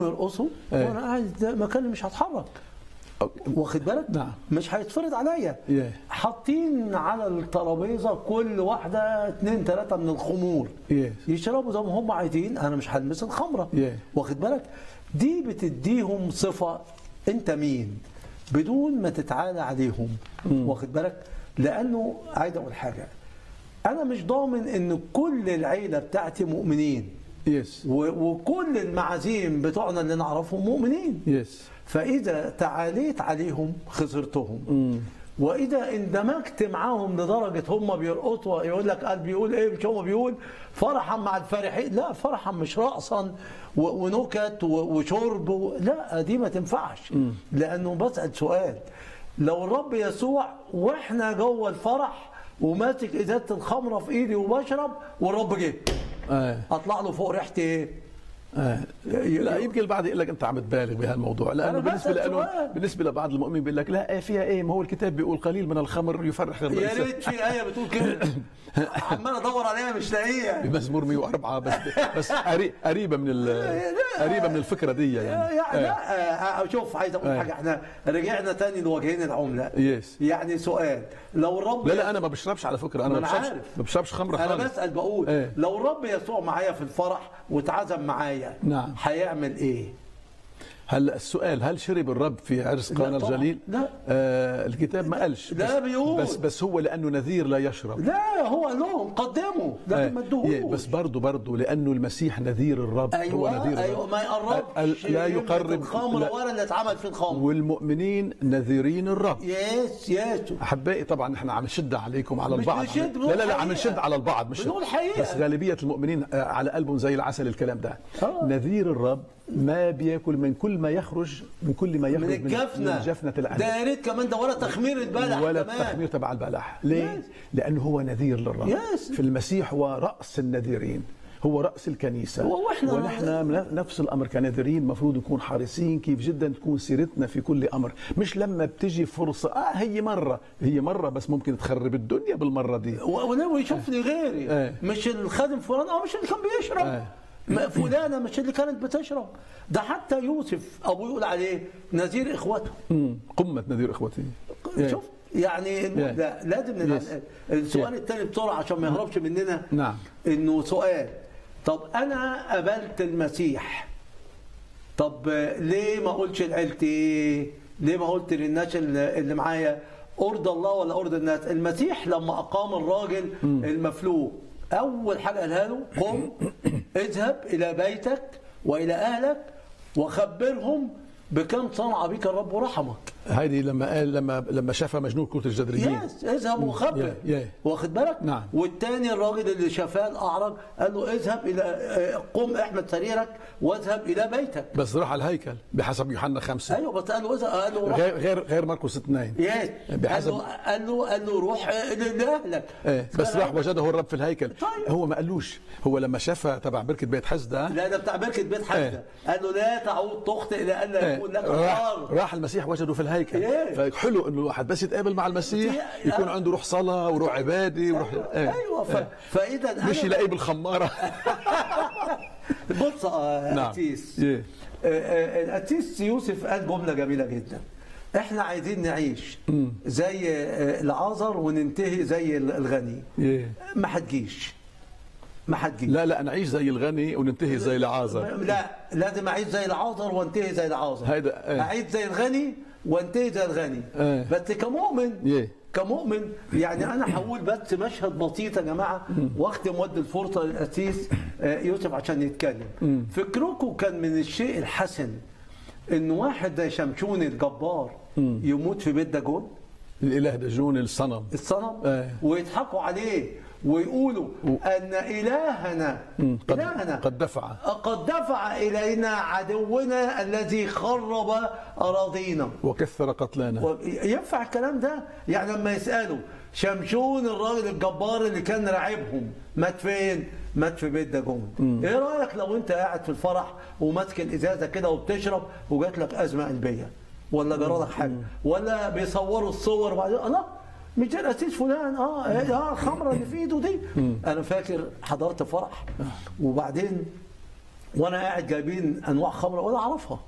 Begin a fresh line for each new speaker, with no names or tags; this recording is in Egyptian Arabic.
يرقصوا
إيه.
وانا قاعد مكاني مش هتحرك واخد بالك؟
نعم.
مش هيتفرض عليا
إيه.
حاطين على الترابيزه كل واحده اتنين تلاته من الخمور
إيه.
يشربوا زي ما هم عايزين انا مش هلمس الخمره
إيه.
واخد بالك؟ دي بتديهم صفه انت مين؟ بدون ما تتعالى عليهم واخد بالك؟ لانه عايز اقول حاجه انا مش ضامن ان كل العيله بتاعتي مؤمنين
يس
و- وكل المعازيم بتوعنا اللي نعرفهم مؤمنين
يس
فإذا تعاليت عليهم خسرتهم وإذا اندمجت معاهم لدرجة هم بيرقصوا يقول لك قال بيقول إيه مش هو بيقول فرحا مع الفرحين لا فرحا مش رقصا و- ونكت و- وشرب و- لا دي ما تنفعش لأنه بسأل سؤال لو الرب يسوع وإحنا جوه الفرح وماسك إزازة الخمرة في إيدي وبشرب والرب جه
آه.
أطلع له فوق ريحتي إيه؟
آه. لا يمكن البعض يقول لك انت عم تبالغ بهالموضوع لانه
أنا
بالنسبه
بسأل
له
سؤال.
بالنسبه لبعض المؤمنين بيقول لك لا إيه فيها ايه ما هو الكتاب بيقول قليل من الخمر يفرح
يا
الرئيس
ريت في ايه بتقول كده عمال ادور عليها مش لاقيها
بمزمور 104 بس بس قري- قريبه من ال- قريبه من الفكره دي يعني
يعني
آه.
لا آه، شوف عايز اقول
آه.
حاجه احنا رجعنا تاني لوجهين العمله
يس.
يعني سؤال لو الرب
لا لا انا ما بشربش على فكره انا
ما
ما
أنا
بشربش
عارف.
ما بشربش خمره
انا
خالص
بسال بقول
إيه.
لو الرب يسوع معايا في الفرح واتعزم معايا
نعم.
هيعمل ايه؟
هلا السؤال هل شرب الرب في عرس
لا
قانا
طبعاً.
الجليل؟
لا.
آه الكتاب ما قالش
لا
بس
بيقول.
بس بس هو لانه نذير لا يشرب
لا هو قال لهم قدموا لكن ما
آه،
ادوهوش
يه، بس برضه برضه لانه المسيح نذير الرب هو
ايوه
نذير
ايوه
الرب
ما يقربش
ال- لا
يملك
يقرب
الخمر
لا.
ولا اللي اتعمل في الخمر
والمؤمنين نذيرين الرب
يس يس
احبائي طبعا احنا عم نشد عليكم على
مش
البعض
بنشد،
لا لا لا
بنقول
عم نشد
حقيقة.
على البعض مش
بنقول حقيقة.
بس غالبيه المؤمنين آه، على قلبهم زي العسل الكلام ده
آه.
نذير الرب ما بياكل من كل ما يخرج من كل ما يخرج
من الجفنه
من جفنه العنب
ده يا ريت كمان ده ولا تخمير البلح
ولا
كمان.
التخمير تبع البلح ليه؟
يس.
لأنه هو نذير للرب
يس.
في المسيح هو رأس النذيرين هو رأس الكنيسة
هو وإحنا-
ونحن من نفس الأمر كناذرين مفروض نكون حريصين كيف جدا تكون سيرتنا في كل أمر مش لما بتجي فرصة آه هي مرة هي مرة بس ممكن تخرب الدنيا بالمرة دي
و- ولو يشوفني غيري
إيه.
مش الخادم فلان اه مش اللي كان بيشرب
إيه.
ما فلانه مش اللي كانت بتشرب ده حتى يوسف ابوه يقول عليه نذير اخوته
مم. قمة نذير إخوتي إيه.
شوف يعني إنه
إيه.
لا لازم نلعب.
يس.
السؤال
إيه.
الثاني بسرعه عشان ما يهربش مننا
نعم.
انه سؤال طب انا قبلت المسيح طب ليه ما قلتش لعيلتي ليه ما قلت للناس اللي اللي معايا ارضى الله ولا ارضى الناس المسيح لما اقام الراجل المفلوج اول حاجه قالها له قم اذهب الى بيتك والى اهلك وخبرهم بكم صنع بك الرب ورحمك
هذه لما قال لما لما شافها مجنون كرة الجدريين
يس اذهب وخبر
يا- يا.
واخد بالك
نعم.
والتاني الراجل اللي شافاه الاعرج قال له اذهب الى آه، قم احمد سريرك واذهب الى بيتك
بس راح على الهيكل بحسب يوحنا خمسة
ايوه بس قال له اذهب قال له روح
غير غير غير مرقس اثنين
يس قال
بحسب-
له قال له قال له روح آه، لاهلك
ايه بس راح وجده الرب في الهيكل
طيب.
هو ما قالوش هو لما شافها تبع بركه بيت حزده
لا ده بتاع بركه بيت حمزه
إيه.
قال له لا تعود تخطئ لئلا
إيه،
يكون لك
راح,
نار
راح المسيح وجده في الهيكل
إيه.
فحلو انه الواحد بس يتقابل مع المسيح
إيه.
يكون عنده روح صلاه وروح عباده وروح إيه.
ايوه ف... فاذا أنا-
مش يلاقيه بالخماره
بص آه،
نعم.
اتيس
إيه.
آه، آه، الاتيس يوسف قال جمله جميله جدا احنا عايزين نعيش زي آه، العازر وننتهي زي الغني
إيه.
ما هتجيش ما هتجيش
لا لا نعيش زي الغني وننتهي زي العازر
لا لازم اعيش زي العازر وانتهي زي العازر
هيدا- إيه.
اعيش زي الغني وانتهي زي الغني
إيه.
بس كمؤمن
إيه.
كمؤمن يعني انا هقول بس مشهد بسيط يا جماعه واختم ودي الفرصه للاسيس آه، يوسف عشان يتكلم فكركم كان من الشيء الحسن ان واحد زي شمشون الجبار يموت في بيت داجون
الاله دجون الصنم
الصنم
إيه.
ويضحكوا عليه ويقولوا ان الهنا
قد,
الهنا
قد دفع
قد دفع إلينا عدونا الذي خرب أراضينا
وكثر قتلانا
و- ينفع الكلام ده يعني لما يسألوا شمشون الراجل الجبار اللي كان راعبهم مات فين مات في بيت داجون ايه رايك لو انت قاعد في الفرح وماسك الازازه كده وبتشرب وجات لك ازمه قلبيه ولا جرالك حاجه ولا بيصوروا الصور وبعدين الله مش ده الاسيس فلان اه إيه، اه الخمره اللي في ايده دي انا فاكر حضرت فرح وبعدين وانا قاعد جايبين انواع خمره ولا اعرفها